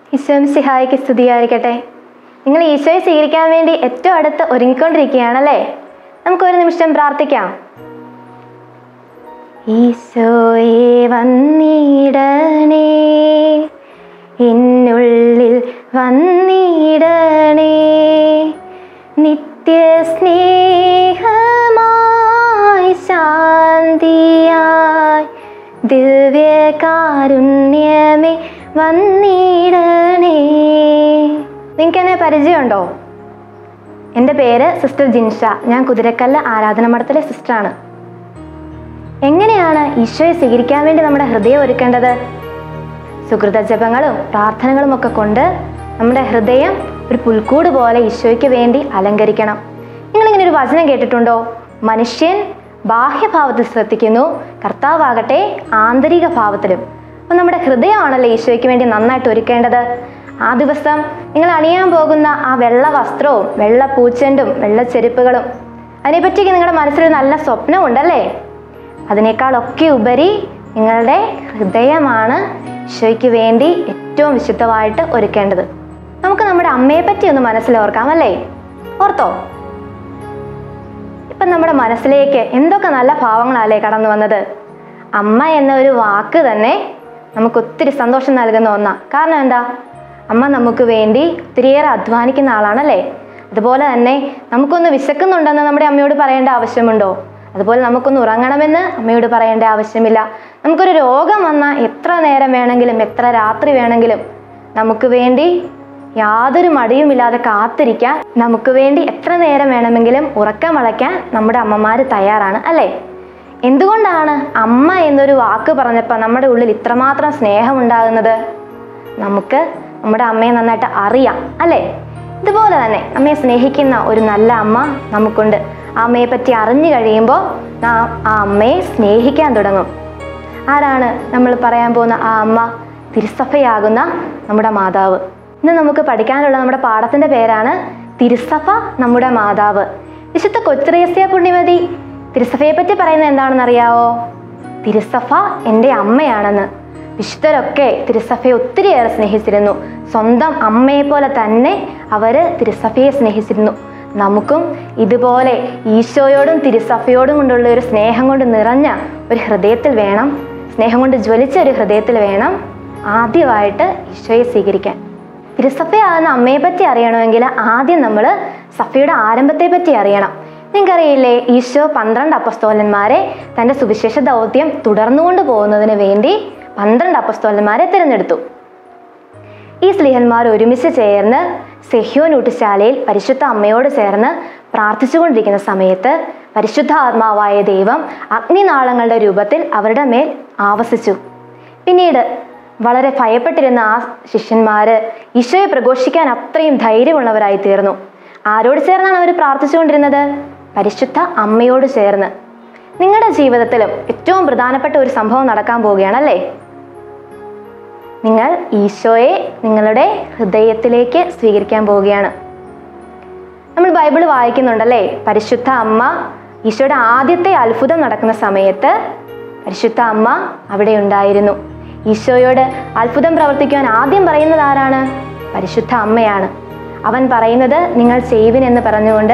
ഈശോം സിഹായിക്ക് സ്തുതിയായിരിക്കട്ടെ നിങ്ങൾ ഈശോയെ സ്വീകരിക്കാൻ വേണ്ടി ഏറ്റവും അടുത്ത് ഒരുങ്ങിക്കൊണ്ടിരിക്കുകയാണല്ലേ നമുക്കൊരു നിമിഷം പ്രാർത്ഥിക്കാം ഈശോയെ വന്നിടണേ എന്നുള്ളിൽ വന്നിടണേ നിത്യ സ്നേഹമായി ശാന്തിയായി ദിവ്യകാരുണ്യമേ വന്നിടണേ നിങ്ങൾക്ക് എന്നെ പരിചയമുണ്ടോ എൻ്റെ പേര് സിസ്റ്റർ ജിൻഷ ഞാൻ കുതിരക്കല്ല് ആരാധന മഠത്തിലെ സിസ്റ്ററാണ് എങ്ങനെയാണ് ഈശോയെ സ്വീകരിക്കാൻ വേണ്ടി നമ്മുടെ ഹൃദയം ഒരുക്കേണ്ടത് സുഹൃത ജപങ്ങളും പ്രാർത്ഥനകളും ഒക്കെ കൊണ്ട് നമ്മുടെ ഹൃദയം ഒരു പുൽക്കൂട് പോലെ ഈശോയ്ക്ക് വേണ്ടി അലങ്കരിക്കണം നിങ്ങളിങ്ങനെ ഒരു വചനം കേട്ടിട്ടുണ്ടോ മനുഷ്യൻ ബാഹ്യഭാവത്തിൽ ശ്രദ്ധിക്കുന്നു കർത്താവാകട്ടെ ആന്തരിക ഭാവത്തിലും അപ്പം നമ്മുടെ ഹൃദയമാണല്ലോ ഈശോയ്ക്ക് വേണ്ടി നന്നായിട്ട് ഒരുക്കേണ്ടത് ആ ദിവസം നിങ്ങൾ അണിയാൻ പോകുന്ന ആ വെള്ള വസ്ത്രവും വെള്ള പൂച്ചെണ്ടും വെള്ള ചെരുപ്പുകളും അതിനെപ്പറ്റിയൊക്കെ നിങ്ങളുടെ മനസ്സിൽ നല്ല സ്വപ്നമുണ്ടല്ലേ അതിനേക്കാളൊക്കെ ഉപരി നിങ്ങളുടെ ഹൃദയമാണ് ഈശോയ്ക്ക് വേണ്ടി ഏറ്റവും വിശുദ്ധമായിട്ട് ഒരുക്കേണ്ടത് നമുക്ക് നമ്മുടെ അമ്മയെ പറ്റി ഒന്ന് മനസ്സിൽ ഓർക്കാം അല്ലേ ഓർത്തോ ഇപ്പം നമ്മുടെ മനസ്സിലേക്ക് എന്തൊക്കെ നല്ല ഭാവങ്ങളല്ലേ കടന്നു വന്നത് അമ്മ എന്ന ഒരു വാക്ക് തന്നെ നമുക്ക് ഒത്തിരി സന്തോഷം നൽകുന്ന ഒന്നാണ് കാരണം എന്താ അമ്മ നമുക്ക് വേണ്ടി ഒത്തിരിയേറെ അധ്വാനിക്കുന്ന ആളാണല്ലേ അതുപോലെ തന്നെ നമുക്കൊന്ന് വിശക്കുന്നുണ്ടെന്ന് നമ്മുടെ അമ്മയോട് പറയേണ്ട ആവശ്യമുണ്ടോ അതുപോലെ നമുക്കൊന്ന് ഉറങ്ങണമെന്ന് അമ്മയോട് പറയേണ്ട ആവശ്യമില്ല നമുക്കൊരു രോഗം വന്നാൽ എത്ര നേരം വേണമെങ്കിലും എത്ര രാത്രി വേണമെങ്കിലും നമുക്ക് വേണ്ടി യാതൊരു മടിയുമില്ലാതെ കാത്തിരിക്കാൻ നമുക്ക് വേണ്ടി എത്ര നേരം വേണമെങ്കിലും ഉറക്കം വളയ്ക്കാൻ നമ്മുടെ അമ്മമാർ തയ്യാറാണ് അല്ലേ എന്തുകൊണ്ടാണ് അമ്മ എന്നൊരു വാക്ക് പറഞ്ഞപ്പോൾ നമ്മുടെ ഉള്ളിൽ ഇത്രമാത്രം സ്നേഹം ഉണ്ടാകുന്നത് നമുക്ക് നമ്മുടെ അമ്മയെ നന്നായിട്ട് അറിയാം അല്ലേ ഇതുപോലെ തന്നെ അമ്മയെ സ്നേഹിക്കുന്ന ഒരു നല്ല അമ്മ നമുക്കുണ്ട് ആ അമ്മയെ പറ്റി അറിഞ്ഞു കഴിയുമ്പോൾ നാം ആ അമ്മയെ സ്നേഹിക്കാൻ തുടങ്ങും ആരാണ് നമ്മൾ പറയാൻ പോകുന്ന ആ അമ്മ തിരുസഭയാകുന്ന നമ്മുടെ മാതാവ് ഇന്ന് നമുക്ക് പഠിക്കാനുള്ള നമ്മുടെ പാഠത്തിന്റെ പേരാണ് തിരുസഭ നമ്മുടെ മാതാവ് വിശുദ്ധ കൊച്ചുറേസ്യ പുണ്യമതി തിരുസഭയെ പറ്റി പറയുന്നത് എന്താണെന്ന് അറിയാവോ തിരുസഭ എൻ്റെ അമ്മയാണെന്ന് വിശുദ്ധരൊക്കെ തിരുസഭയെ ഒത്തിരിയേറെ സ്നേഹിച്ചിരുന്നു സ്വന്തം അമ്മയെ പോലെ തന്നെ അവര് തിരുസഭയെ സ്നേഹിച്ചിരുന്നു നമുക്കും ഇതുപോലെ ഈശോയോടും തിരുസഭയോടും കൊണ്ടുള്ള ഒരു സ്നേഹം കൊണ്ട് നിറഞ്ഞ ഒരു ഹൃദയത്തിൽ വേണം സ്നേഹം കൊണ്ട് ജ്വലിച്ച ഒരു ഹൃദയത്തിൽ വേണം ആദ്യമായിട്ട് ഈശോയെ സ്വീകരിക്കാൻ തിരുസഭയാകുന്ന അമ്മയെ പറ്റി അറിയണമെങ്കിൽ ആദ്യം നമ്മൾ സഭയുടെ ആരംഭത്തെ പറ്റി അറിയണം നിങ്ങൾക്കറിയില്ലേ ഈശോ പന്ത്രണ്ട് അപ്പസ്തോലന്മാരെ തൻ്റെ സുവിശേഷ ദൗത്യം തുടർന്നുകൊണ്ട് പോകുന്നതിന് വേണ്ടി പന്ത്രണ്ട് അപ്പസ്തോലന്മാരെ തിരഞ്ഞെടുത്തു ഈ സ്ലിഹന്മാർ ഒരുമിച്ച് ചേർന്ന് സെഹ്യോൻ ഊട്ടുശാലയിൽ പരിശുദ്ധ അമ്മയോട് ചേർന്ന് പ്രാർത്ഥിച്ചുകൊണ്ടിരിക്കുന്ന സമയത്ത് പരിശുദ്ധ ആത്മാവായ ദൈവം അഗ്നിനാളങ്ങളുടെ രൂപത്തിൽ അവരുടെ മേൽ ആവസിച്ചു പിന്നീട് വളരെ ഭയപ്പെട്ടിരുന്ന ആ ശിഷ്യന്മാര് ഈശോയെ പ്രഘോഷിക്കാൻ അത്രയും ധൈര്യമുള്ളവരായി തീർന്നു ആരോട് ചേർന്നാണ് അവർ പ്രാർത്ഥിച്ചുകൊണ്ടിരുന്നത് പരിശുദ്ധ അമ്മയോട് ചേർന്ന് നിങ്ങളുടെ ജീവിതത്തിലും ഏറ്റവും പ്രധാനപ്പെട്ട ഒരു സംഭവം നടക്കാൻ പോവുകയാണല്ലേ നിങ്ങൾ ഈശോയെ നിങ്ങളുടെ ഹൃദയത്തിലേക്ക് സ്വീകരിക്കാൻ പോവുകയാണ് നമ്മൾ ബൈബിൾ വായിക്കുന്നുണ്ടല്ലേ പരിശുദ്ധ അമ്മ ഈശോയുടെ ആദ്യത്തെ അത്ഭുതം നടക്കുന്ന സമയത്ത് പരിശുദ്ധ അമ്മ അവിടെ ഉണ്ടായിരുന്നു ഈശോയോട് അത്ഭുതം പ്രവർത്തിക്കുവാൻ ആദ്യം പറയുന്നത് ആരാണ് പരിശുദ്ധ അമ്മയാണ് അവൻ പറയുന്നത് നിങ്ങൾ ചെയ്യുവിൻ എന്ന് പറഞ്ഞുകൊണ്ട്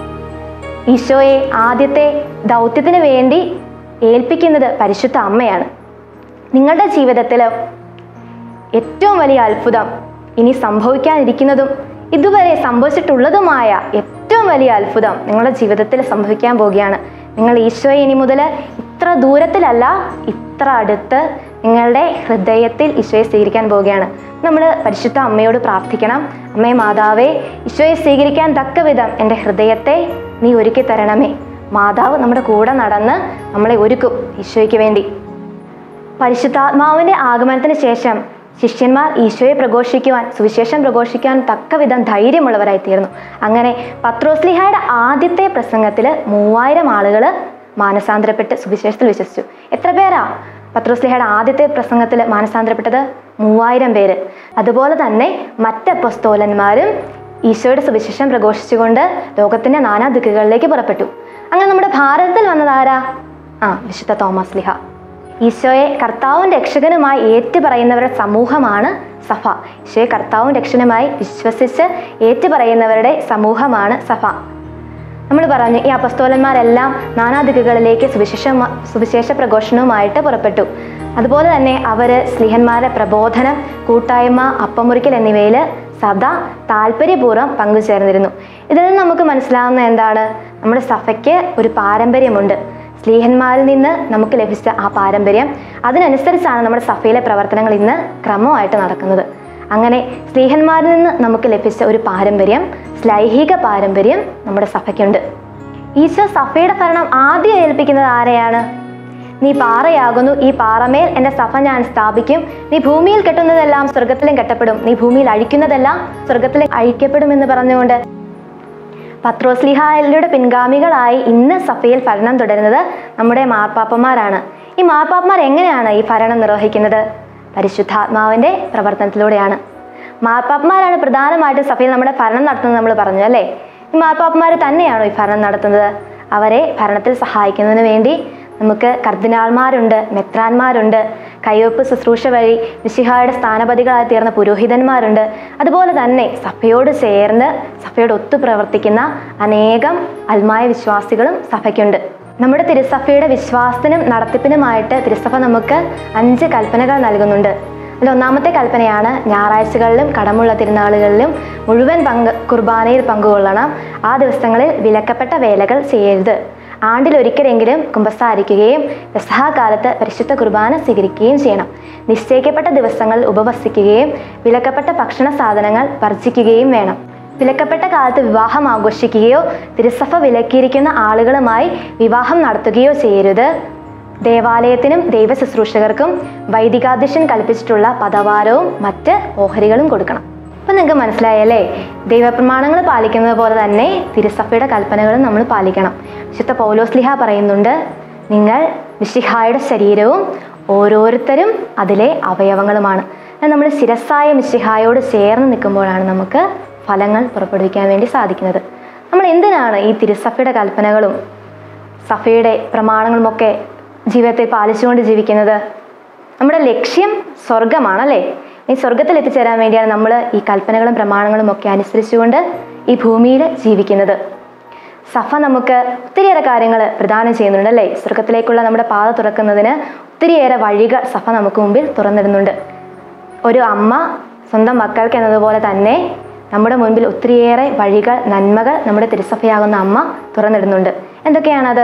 ഈശോയെ ആദ്യത്തെ ദൗത്യത്തിന് വേണ്ടി ഏൽപ്പിക്കുന്നത് പരിശുദ്ധ അമ്മയാണ് നിങ്ങളുടെ ജീവിതത്തിൽ ഏറ്റവും വലിയ അത്ഭുതം ഇനി സംഭവിക്കാനിരിക്കുന്നതും ഇതുവരെ സംഭവിച്ചിട്ടുള്ളതുമായ ഏറ്റവും വലിയ അത്ഭുതം നിങ്ങളുടെ ജീവിതത്തിൽ സംഭവിക്കാൻ പോവുകയാണ് നിങ്ങൾ ഈശോയെ ഇനി മുതൽ ഇത്ര ദൂരത്തിലല്ല ഇത്ര അടുത്ത് നിങ്ങളുടെ ഹൃദയത്തിൽ ഈശോയെ സ്വീകരിക്കാൻ പോവുകയാണ് നമ്മൾ പരിശുദ്ധ അമ്മയോട് പ്രാർത്ഥിക്കണം അമ്മേ മാതാവേ ഈശോയെ സ്വീകരിക്കാൻ തക്ക വിധം എൻ്റെ ഹൃദയത്തെ നീ ഒരുക്കി തരണമേ മാതാവ് നമ്മുടെ കൂടെ നടന്ന് നമ്മളെ ഒരുക്കും ഈശോയ്ക്ക് വേണ്ടി പരിശുദ്ധാത്മാവിന്റെ ആഗമനത്തിന് ശേഷം ശിഷ്യന്മാർ ഈശോയെ പ്രഘോഷിക്കുവാൻ സുവിശേഷം പ്രഘോഷിക്കാൻ തക്കവിധം ധൈര്യമുള്ളവരായി തീർന്നു അങ്ങനെ പത്രോസ്ലിഹായുടെ ആദ്യത്തെ പ്രസംഗത്തിൽ മൂവായിരം ആളുകൾ മാനസാന്തരപ്പെട്ട് സുവിശേഷത്തിൽ വിശ്വസിച്ചു എത്ര പേരാ പത്രോസ്ലിഹയുടെ ആദ്യത്തെ പ്രസംഗത്തിൽ മാനസാന്തരപ്പെട്ടത് മൂവായിരം പേര് അതുപോലെ തന്നെ മറ്റപ്പസ്തോലന്മാരും ഈശോയുടെ സുവിശേഷം പ്രഘോഷിച്ചുകൊണ്ട് ലോകത്തിന്റെ നാനാ ദിക്കുകളിലേക്ക് പുറപ്പെട്ടു അങ്ങനെ നമ്മുടെ ഭാരതത്തിൽ വന്നതാരാ ആ വിശുദ്ധ തോമസ് ലിഹ ഈശോയെ കർത്താവും രക്ഷകനുമായി ഏറ്റുപറയുന്നവരുടെ സമൂഹമാണ് സഭ ഈശോയെ കർത്താവും രക്ഷകനുമായി വിശ്വസിച്ച് ഏറ്റുപറയുന്നവരുടെ സമൂഹമാണ് സഭ നമ്മൾ പറഞ്ഞു ഈ അപസ്തോലന്മാരെല്ലാം നാനാദിക്കുകളിലേക്ക് സുവിശേഷ സുവിശേഷ പ്രഘോഷണവുമായിട്ട് പുറപ്പെട്ടു അതുപോലെ തന്നെ അവർ സ്ലിഹന്മാരുടെ പ്രബോധനം കൂട്ടായ്മ അപ്പമുറിക്കൽ എന്നിവയിൽ സദാ താല്പര്യപൂർവ്വം പങ്കുചേർന്നിരുന്നു ഇതിൽ നിന്ന് നമുക്ക് മനസ്സിലാവുന്ന എന്താണ് നമ്മുടെ സഭയ്ക്ക് ഒരു പാരമ്പര്യമുണ്ട് സ്ലീഹന്മാരിൽ നിന്ന് നമുക്ക് ലഭിച്ച ആ പാരമ്പര്യം അതിനനുസരിച്ചാണ് നമ്മുടെ സഭയിലെ പ്രവർത്തനങ്ങൾ ഇന്ന് ക്രമമായിട്ട് നടക്കുന്നത് അങ്ങനെ സ്ലീഹന്മാരിൽ നിന്ന് നമുക്ക് ലഭിച്ച ഒരു പാരമ്പര്യം ശ്ലൈഹിക പാരമ്പര്യം നമ്മുടെ സഭയ്ക്കുണ്ട് ഈശോ സഭയുടെ ഭരണം ആദ്യം ഏൽപ്പിക്കുന്നത് ആരെയാണ് നീ പാറയാകുന്നു ഈ പാറമേൽ എൻ്റെ സഭ ഞാൻ സ്ഥാപിക്കും നീ ഭൂമിയിൽ കെട്ടുന്നതെല്ലാം സ്വർഗത്തിലും കെട്ടപ്പെടും നീ ഭൂമിയിൽ അഴിക്കുന്നതെല്ലാം സ്വർഗത്തിലും അഴിക്കപ്പെടും എന്ന് പറഞ്ഞുകൊണ്ട് പത്രോസ്ലിഹായുടെ പിൻഗാമികളായി ഇന്ന് സഭയിൽ ഭരണം തുടരുന്നത് നമ്മുടെ മാർപ്പാപ്പന്മാരാണ് ഈ മാർപ്പാപ്പന്മാർ എങ്ങനെയാണ് ഈ ഭരണം നിർവഹിക്കുന്നത് പരിശുദ്ധാത്മാവിൻ്റെ പ്രവർത്തനത്തിലൂടെയാണ് മാർപ്പാപ്പന്മാരാണ് പ്രധാനമായിട്ടും സഭയിൽ നമ്മുടെ ഭരണം നടത്തുന്നത് നമ്മൾ പറഞ്ഞു അല്ലേ ഈ മാർപ്പാപ്പന്മാർ തന്നെയാണോ ഈ ഭരണം നടത്തുന്നത് അവരെ ഭരണത്തിൽ സഹായിക്കുന്നതിന് വേണ്ടി നമുക്ക് കർദിനാൾമാരുണ്ട് മെത്രാന്മാരുണ്ട് കയ്യൊപ്പ് ശുശ്രൂഷ വഴി വിശിഹായുടെ സ്ഥാനപതികളായി തീർന്ന പുരോഹിതന്മാരുണ്ട് അതുപോലെ തന്നെ സഭയോട് ചേർന്ന് സഭയോട് ഒത്തു പ്രവർത്തിക്കുന്ന അനേകം അൽമായ വിശ്വാസികളും സഭയ്ക്കുണ്ട് നമ്മുടെ തിരുസഭയുടെ വിശ്വാസത്തിനും നടത്തിപ്പിനുമായിട്ട് തിരുസഭ നമുക്ക് അഞ്ച് കൽപ്പനകൾ നൽകുന്നുണ്ട് അതിൽ ഒന്നാമത്തെ കൽപ്പനയാണ് ഞായറാഴ്ചകളിലും കടമുള്ള തിരുനാളുകളിലും മുഴുവൻ പങ്ക് കുർബാനയിൽ പങ്കുകൊള്ളണം ആ ദിവസങ്ങളിൽ വിലക്കപ്പെട്ട വേലകൾ ചെയ്യരുത് ആണ്ടിലൊരിക്കലെങ്കിലും കുമ്പസാരിക്കുകയും കാലത്ത് പരിശുദ്ധ കുർബാന സ്വീകരിക്കുകയും ചെയ്യണം നിശ്ചയിക്കപ്പെട്ട ദിവസങ്ങളിൽ ഉപവസിക്കുകയും വിലക്കപ്പെട്ട ഭക്ഷണ സാധനങ്ങൾ വർജിക്കുകയും വേണം വിലക്കപ്പെട്ട കാലത്ത് വിവാഹം ആഘോഷിക്കുകയോ തിരുസഭ വിലക്കിയിരിക്കുന്ന ആളുകളുമായി വിവാഹം നടത്തുകയോ ചെയ്യരുത് ദേവാലയത്തിനും ദൈവ ശുശ്രൂഷകർക്കും വൈദികാധ്യക്ഷൻ കൽപ്പിച്ചിട്ടുള്ള പദവാരവും മറ്റ് ഓഹരികളും കൊടുക്കണം അപ്പം നിങ്ങൾക്ക് മനസ്സിലായല്ലേ ദൈവപ്രമാണങ്ങൾ പാലിക്കുന്നത് പോലെ തന്നെ തിരുസഭയുടെ കൽപ്പനകളും നമ്മൾ പാലിക്കണം വിശുദ്ധ പൗലോസ്ലിഹ പറയുന്നുണ്ട് നിങ്ങൾ മിശിഹായുടെ ശരീരവും ഓരോരുത്തരും അതിലെ അവയവങ്ങളുമാണ് എന്നാൽ നമ്മൾ ശിരസ്സായ മിശിഹായോട് ചേർന്ന് നിൽക്കുമ്പോഴാണ് നമുക്ക് ഫലങ്ങൾ പുറപ്പെടുവിക്കാൻ വേണ്ടി സാധിക്കുന്നത് നമ്മൾ എന്തിനാണ് ഈ തിരുസഭയുടെ കൽപ്പനകളും സഭയുടെ പ്രമാണങ്ങളുമൊക്കെ ജീവിതത്തിൽ പാലിച്ചുകൊണ്ട് ജീവിക്കുന്നത് നമ്മുടെ ലക്ഷ്യം സ്വർഗമാണല്ലേ ഈ സ്വർഗത്തിൽ എത്തിച്ചേരാൻ വേണ്ടിയാണ് നമ്മൾ ഈ കൽപ്പനകളും പ്രമാണങ്ങളും ഒക്കെ അനുസരിച്ചുകൊണ്ട് ഈ ഭൂമിയിൽ ജീവിക്കുന്നത് സഭ നമുക്ക് ഒത്തിരിയേറെ കാര്യങ്ങൾ പ്രദാനം ചെയ്യുന്നുണ്ട് അല്ലേ സ്വർഗത്തിലേക്കുള്ള നമ്മുടെ പാത തുറക്കുന്നതിന് ഒത്തിരിയേറെ വഴികൾ സഭ നമുക്ക് മുമ്പിൽ തുറന്നിടുന്നുണ്ട് ഒരു അമ്മ സ്വന്തം മക്കൾക്ക് എന്നതുപോലെ തന്നെ നമ്മുടെ മുൻപിൽ ഒത്തിരിയേറെ വഴികൾ നന്മകൾ നമ്മുടെ തിരുസഭയാകുന്ന അമ്മ തുറന്നിടുന്നുണ്ട് എന്തൊക്കെയാണത്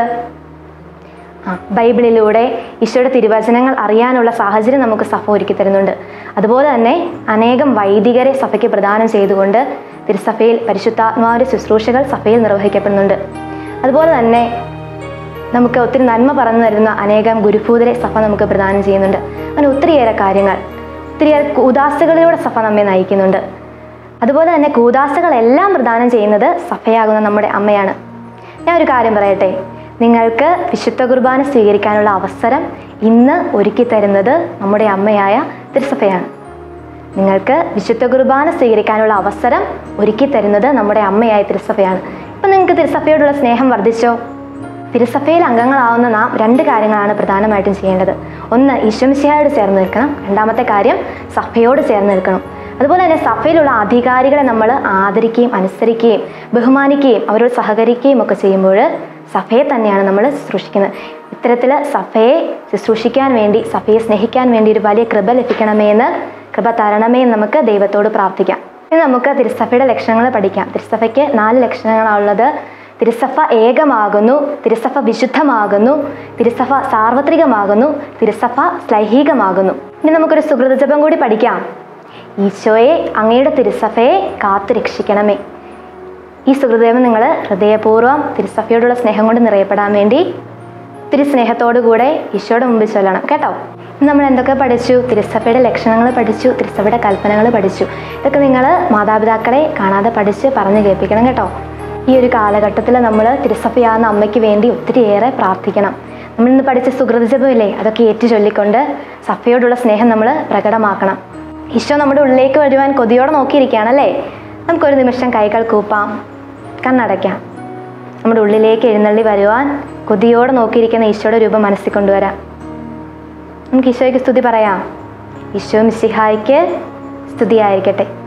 ആ ബൈബിളിലൂടെ ഈശോയുടെ തിരുവചനങ്ങൾ അറിയാനുള്ള സാഹചര്യം നമുക്ക് സഭ ഒരുക്കി തരുന്നുണ്ട് അതുപോലെ തന്നെ അനേകം വൈദികരെ സഭയ്ക്ക് പ്രദാനം ചെയ്തുകൊണ്ട് തിരുസഭയിൽ പരിശുദ്ധാത്മാവിൻ്റെ ശുശ്രൂഷകൾ സഭയിൽ നിർവഹിക്കപ്പെടുന്നുണ്ട് അതുപോലെ തന്നെ നമുക്ക് ഒത്തിരി നന്മ പറഞ്ഞു തരുന്ന അനേകം ഗുരുഭൂതരെ സഭ നമുക്ക് പ്രദാനം ചെയ്യുന്നുണ്ട് അങ്ങനെ ഒത്തിരിയേറെ കാര്യങ്ങൾ ഒത്തിരിയേറെ കൂതാശകളിലൂടെ സഭ നമ്മെ നയിക്കുന്നുണ്ട് അതുപോലെ തന്നെ കൂതാശകളെല്ലാം പ്രദാനം ചെയ്യുന്നത് സഭയാകുന്ന നമ്മുടെ അമ്മയാണ് ഞാൻ ഒരു കാര്യം പറയട്ടെ നിങ്ങൾക്ക് വിശുദ്ധ കുർബാന സ്വീകരിക്കാനുള്ള അവസരം ഇന്ന് ഒരുക്കി തരുന്നത് നമ്മുടെ അമ്മയായ തിരുസഭയാണ് നിങ്ങൾക്ക് വിശുദ്ധ കുർബാന സ്വീകരിക്കാനുള്ള അവസരം ഒരുക്കി തരുന്നത് നമ്മുടെ അമ്മയായ തിരുസഭയാണ് ഇപ്പം നിങ്ങൾക്ക് തിരുസഭയോടുള്ള സ്നേഹം വർദ്ധിച്ചോ തിരുസഭയിൽ അംഗങ്ങളാവുന്ന നാം രണ്ട് കാര്യങ്ങളാണ് പ്രധാനമായിട്ടും ചെയ്യേണ്ടത് ഒന്ന് ഈശ്വമിശിഹായോട് ചേർന്ന് നിൽക്കണം രണ്ടാമത്തെ കാര്യം സഭയോട് ചേർന്ന് നിൽക്കണം അതുപോലെ തന്നെ സഭയിലുള്ള അധികാരികളെ നമ്മൾ ആദരിക്കുകയും അനുസരിക്കുകയും ബഹുമാനിക്കുകയും അവരോട് സഹകരിക്കുകയും ഒക്കെ ചെയ്യുമ്പോൾ സഭയെ തന്നെയാണ് നമ്മൾ ശുശ്രൂഷിക്കുന്നത് ഇത്തരത്തിൽ സഭയെ ശുശ്രൂഷിക്കാൻ വേണ്ടി സഭയെ സ്നേഹിക്കാൻ വേണ്ടി ഒരു വലിയ കൃപ ലഭിക്കണമേ എന്ന് കൃപ തരണമേ എന്ന് നമുക്ക് ദൈവത്തോട് പ്രാർത്ഥിക്കാം ഇനി നമുക്ക് തിരുസഭയുടെ ലക്ഷണങ്ങൾ പഠിക്കാം തിരുസഭയ്ക്ക് നാല് ലക്ഷണങ്ങളാണുള്ളത് തിരുസഭ ഏകമാകുന്നു തിരുസഭ വിശുദ്ധമാകുന്നു തിരുസഭ സാർവത്രികമാകുന്നു തിരുസഭ ശ്ലൈഹികമാകുന്നു ഇനി നമുക്കൊരു സുഹൃത ജപം കൂടി പഠിക്കാം ഈശോയെ അങ്ങയുടെ തിരുസഭയെ കാത്തു രക്ഷിക്കണമേ ഈ സുഹൃദേവം നിങ്ങൾ ഹൃദയപൂർവ്വം തിരുസഭയോടുള്ള സ്നേഹം കൊണ്ട് നിറയപ്പെടാൻ വേണ്ടി ഒത്തിരി സ്നേഹത്തോടു കൂടെ ഈശോയുടെ മുമ്പിൽ ചൊല്ലണം കേട്ടോ ഇന്ന് നമ്മൾ എന്തൊക്കെ പഠിച്ചു തിരുസഭയുടെ ലക്ഷണങ്ങൾ പഠിച്ചു തിരുസഭയുടെ കൽപ്പനകൾ പഠിച്ചു ഇതൊക്കെ നിങ്ങൾ മാതാപിതാക്കളെ കാണാതെ പഠിച്ച് പറഞ്ഞു കേൾപ്പിക്കണം കേട്ടോ ഈ ഒരു കാലഘട്ടത്തിൽ നമ്മൾ തിരുസഭയാകുന്ന അമ്മയ്ക്ക് വേണ്ടി ഒത്തിരിയേറെ പ്രാർത്ഥിക്കണം നമ്മൾ ഇന്ന് പഠിച്ച സുഹൃത ജപമില്ലേ അതൊക്കെ ഏറ്റു ചൊല്ലിക്കൊണ്ട് സഭയോടുള്ള സ്നേഹം നമ്മൾ പ്രകടമാക്കണം ഈശോ നമ്മുടെ ഉള്ളിലേക്ക് വരുവാൻ കൊതിയോടെ നോക്കിയിരിക്കുകയാണല്ലേ നമുക്കൊരു നിമിഷം കൈകൾ കൂപ്പാം കണ്ണടയ്ക്കാം നമ്മുടെ ഉള്ളിലേക്ക് എഴുന്നള്ളി വരുവാൻ കൊതിയോടെ നോക്കിയിരിക്കുന്ന ഈശോയുടെ രൂപം മനസ്സിൽ കൊണ്ടുവരാം നമുക്ക് ഈശോയ്ക്ക് സ്തുതി പറയാം ഈശോ മിശിഹായ്ക്ക് സ്തുതിയായിരിക്കട്ടെ